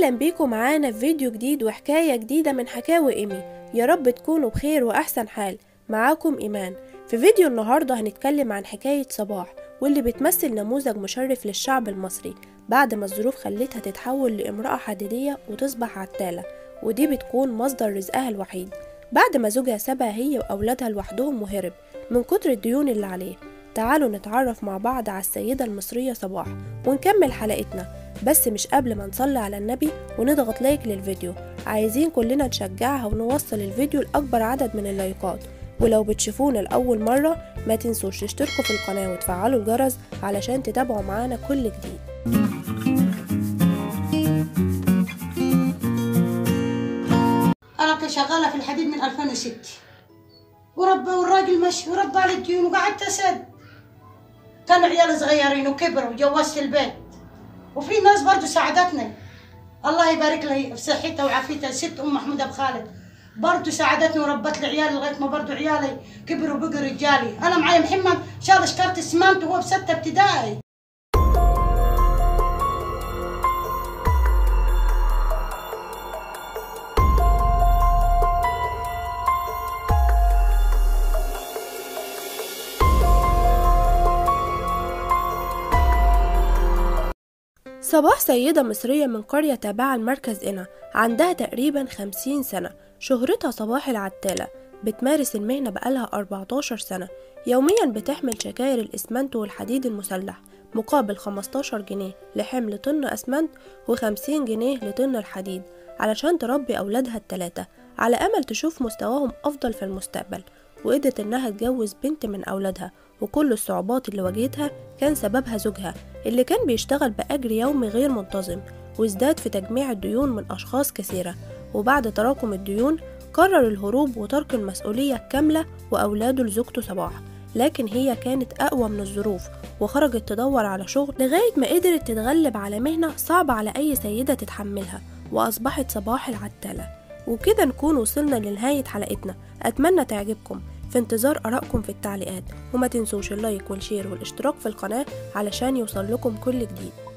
أهلا بيكم معانا في فيديو جديد وحكاية جديدة من حكاوي إيمي يا رب تكونوا بخير وأحسن حال معاكم إيمان في فيديو النهاردة هنتكلم عن حكاية صباح واللي بتمثل نموذج مشرف للشعب المصري بعد ما الظروف خلتها تتحول لامرأة حديدية وتصبح عتالة ودي بتكون مصدر رزقها الوحيد بعد ما زوجها سابها هي وأولادها لوحدهم وهرب من كتر الديون اللي عليه تعالوا نتعرف مع بعض على السيدة المصرية صباح ونكمل حلقتنا بس مش قبل ما نصلي على النبي ونضغط لايك للفيديو عايزين كلنا نشجعها ونوصل الفيديو لأكبر عدد من اللايكات ولو بتشوفونا لأول مرة ما تنسوش تشتركوا في القناة وتفعلوا الجرس علشان تتابعوا معانا كل جديد انا كنت شغاله في الحديد من 2006 وربى والراجل مشي وربى على الديون وقعدت اسد كانوا عيال صغيرين وكبروا وجوزت البيت وفي ناس برضو ساعدتني الله يبارك لها في صحتها وعافيتها الست ام محمود ابو خالد برضو ساعدتني وربت لي عيالي لغايه ما برضو عيالي كبروا وبقوا رجالي انا معايا محمد شال شكاره السمنت وهو بستة ابتدائي صباح سيدة مصرية من قرية تابعة لمركز إنا عندها تقريبا خمسين سنة شهرتها صباح العتالة بتمارس المهنة بقالها 14 سنة يوميا بتحمل شكاير الإسمنت والحديد المسلح مقابل 15 جنيه لحمل طن أسمنت و50 جنيه لطن الحديد علشان تربي أولادها التلاتة على أمل تشوف مستواهم أفضل في المستقبل وقدرت إنها تجوز بنت من أولادها وكل الصعوبات اللي واجهتها كان سببها زوجها اللي كان بيشتغل بأجر يومي غير منتظم وازداد في تجميع الديون من أشخاص كثيرة وبعد تراكم الديون قرر الهروب وترك المسؤولية الكاملة وأولاده لزوجته صباح لكن هي كانت أقوى من الظروف وخرجت تدور على شغل لغاية ما قدرت تتغلب على مهنة صعبة على أي سيدة تتحملها وأصبحت صباح العتالة وكده نكون وصلنا لنهاية حلقتنا أتمنى تعجبكم في انتظار آرائكم في التعليقات وما تنسوش اللايك والشير والاشتراك في القناة علشان يوصل لكم كل جديد